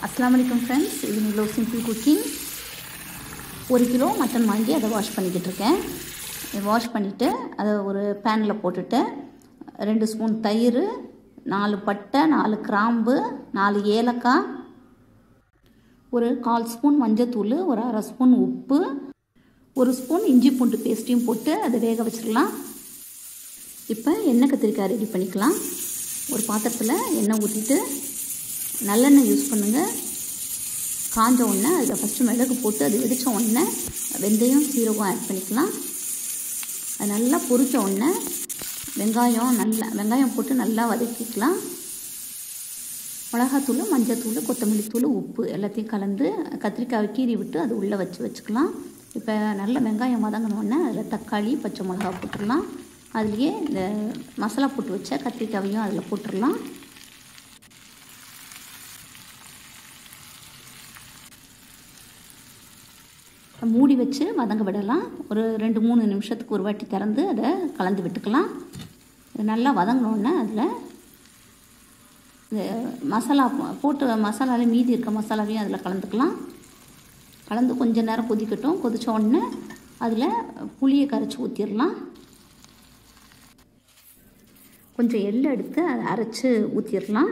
அஸ்லாம் வலைக்கம் ஃப்ரெண்ட்ஸ் இது நிலோ சிம்பிள் குக்கிங் ஒரு கிலோ மட்டன் வாங்கி அதை வாஷ் பண்ணிக்கிட்டு இருக்கேன் வாஷ் பண்ணிவிட்டு அதை ஒரு பேனில் போட்டுட்டு ரெண்டு ஸ்பூன் தயிர் நாலு பட்டை நாலு கிராம்பு நாலு ஏலக்காய் ஒரு கால் ஸ்பூன் மஞ்சத்தூள் ஒரு அரை ஸ்பூன் உப்பு ஒரு ஸ்பூன் இஞ்சி பூண்டு பேஸ்ட்டையும் போட்டு அதை வேக வச்சிடலாம் இப்போ எண்ணெய் கத்திரிக்காய் ரெடி பண்ணிக்கலாம் ஒரு பாத்திரத்தில் எண்ணெய் ஊற்றிட்டு நல்லெண்ணெய் யூஸ் பண்ணுங்கள் காஞ்ச உடனே அதில் ஃபஸ்ட்டு மிளகு போட்டு அது வெடித்த உடனே வெந்தயம் சீரகம் ஆட் பண்ணிக்கலாம் அது நல்லா பொரித்த உடனே வெங்காயம் நல்லா வெங்காயம் போட்டு நல்லா வதக்கிக்கலாம் மிளகாத்தூள் மஞ்சத்தூள் கொத்தமல்லி தூள் உப்பு எல்லாத்தையும் கலந்து கத்திரிக்காய் கீறி விட்டு அது உள்ளே வச்சு வச்சுக்கலாம் இப்போ நல்ல வெங்காயம் வதங்கினோடனே அதில் தக்காளி பச்சை மிளகா போட்டுடலாம் அதுலேயே இந்த மசாலா போட்டு வச்ச கத்திரிக்காவையும் அதில் போட்டுடலாம் மூடி வச்சு வதங்க விடலாம் ஒரு ரெண்டு மூணு நிமிஷத்துக்கு ஒரு வாட்டி திறந்து அதை கலந்து விட்டுக்கலாம் இது நல்லா வதங்கினோடனே அதில் இந்த மசாலா போட்டு மசாலாவில் மீதி இருக்க மசாலாவையும் அதில் கலந்துக்கலாம் கலந்து கொஞ்சம் நேரம் கொதிக்கட்டும் கொதித்த உடனே அதில் புளியை கரைச்சி ஊற்றிடலாம் கொஞ்சம் எள்ளு எடுத்து அதை அரைச்சி ஊற்றிடலாம்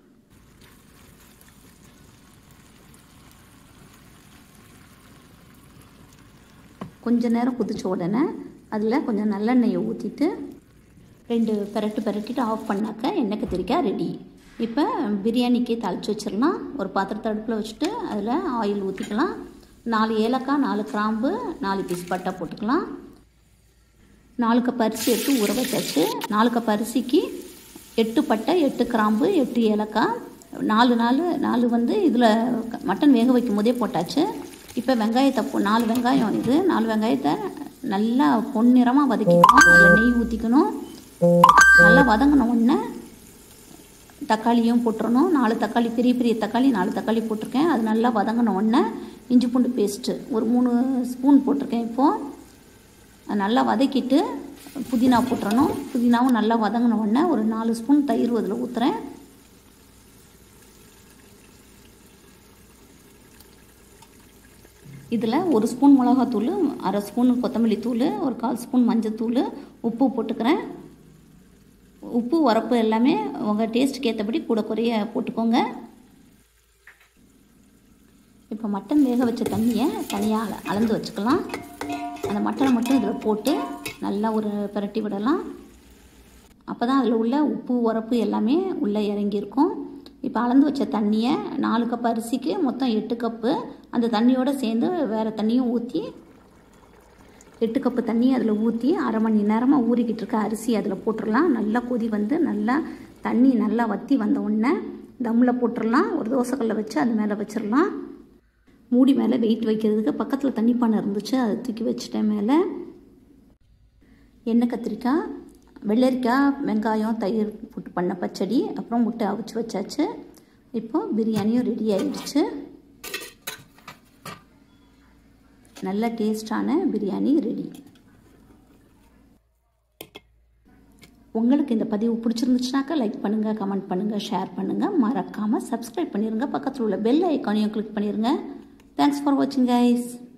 கொஞ்ச நேரம் கொதித்த உடனே அதில் கொஞ்சம் நல்லெண்ணெயை ஊற்றிட்டு ரெண்டு பெரட்டு பெரட்டிட்டு ஆஃப் பண்ணாக்க எண்ணெய் கத்திரிக்காய் ரெடி இப்போ பிரியாணிக்கு தாளித்து வச்சிடலாம் ஒரு பாத்திரத்தை அடுப்பில் வச்சுட்டு அதில் ஆயில் ஊற்றிக்கலாம் நாலு ஏலக்காய் நாலு கிராம்பு நாலு பீஸ் பட்டை போட்டுக்கலாம் நாலு கப் அரிசி எடுத்து ஊற வச்சாச்சு நாலு கப் அரிசிக்கு எட்டு பட்டை எட்டு கிராம்பு எட்டு ஏலக்காய் நாலு நாலு நாலு வந்து இதில் மட்டன் வேக வைக்கும் போதே போட்டாச்சு இப்போ வெங்காயத்தை போ நாலு வெங்காயம் இது நாலு வெங்காயத்தை நல்லா பொன்னிறமாக வதக்கிக்கணும் அதில் நெய் ஊற்றிக்கணும் நல்லா வதங்கின உடனே தக்காளியும் போட்டுறணும் நாலு தக்காளி பெரிய பெரிய தக்காளி நாலு தக்காளி போட்டிருக்கேன் அது நல்லா வதங்கின உடனே இஞ்சி பூண்டு பேஸ்ட்டு ஒரு மூணு ஸ்பூன் போட்டிருக்கேன் இப்போது நல்லா வதக்கிட்டு புதினா போட்டுறணும் புதினாவும் நல்லா வதங்கின உடனே ஒரு நாலு ஸ்பூன் தயிர் அதில் ஊற்றுறேன் இதில் ஒரு ஸ்பூன் மிளகாத்தூள் அரை ஸ்பூன் கொத்தமல்லி தூள் ஒரு கால் ஸ்பூன் மஞ்சத்தூள் உப்பு போட்டுக்கிறேன் உப்பு உரப்பு எல்லாமே உங்கள் டேஸ்ட்டுக்கு ஏற்றபடி கூட குறைய போட்டுக்கோங்க இப்போ மட்டன் வேக வச்ச தண்ணியை தனியாக அளந்து வச்சுக்கலாம் அந்த மட்டனை மட்டும் இதில் போட்டு நல்லா ஒரு பிரட்டி விடலாம் அப்போ தான் அதில் உள்ள உப்பு உரப்பு எல்லாமே உள்ளே இறங்கியிருக்கும் இப்போ அளந்து வச்ச தண்ணியை நாலு கப் அரிசிக்கு மொத்தம் எட்டு கப்பு அந்த தண்ணியோடு சேர்ந்து வேறு தண்ணியும் ஊற்றி எட்டு கப்பு தண்ணி அதில் ஊற்றி அரை மணி நேரமாக ஊறிக்கிட்டு இருக்க அரிசி அதில் போட்டுடலாம் நல்லா கொதி வந்து நல்லா தண்ணி நல்லா வற்றி வந்த உடனே தம்மில் போட்டுடலாம் ஒரு தோசைக்கல்லை வச்சு அது மேலே வச்சிடலாம் மூடி மேலே வெயிட் வைக்கிறதுக்கு பக்கத்தில் தண்ணி பானை இருந்துச்சு அதை தூக்கி வச்சுட்டேன் மேலே எண்ணெய் கத்திரிக்காய் வெள்ளரிக்காய் வெங்காயம் தயிர் போட்டு பண்ண பச்சடி அப்புறம் முட்டை அவிச்சு வச்சாச்சு இப்போது பிரியாணியும் ரெடி ஆயிடுச்சு நல்ல டேஸ்டான பிரியாணி ரெடி உங்களுக்கு இந்த பதிவு பிடிச்சிருந்துச்சுனாக்கா லைக் பண்ணுங்கள் கமெண்ட் பண்ணுங்கள் ஷேர் பண்ணுங்கள் மறக்காமல் சப்ஸ்கிரைப் பண்ணிடுங்க பக்கத்தில் உள்ள பெல் ஐக்கானையும் கிளிக் பண்ணிடுங்க தேங்க்ஸ் ஃபார் வாட்சிங் கைஸ்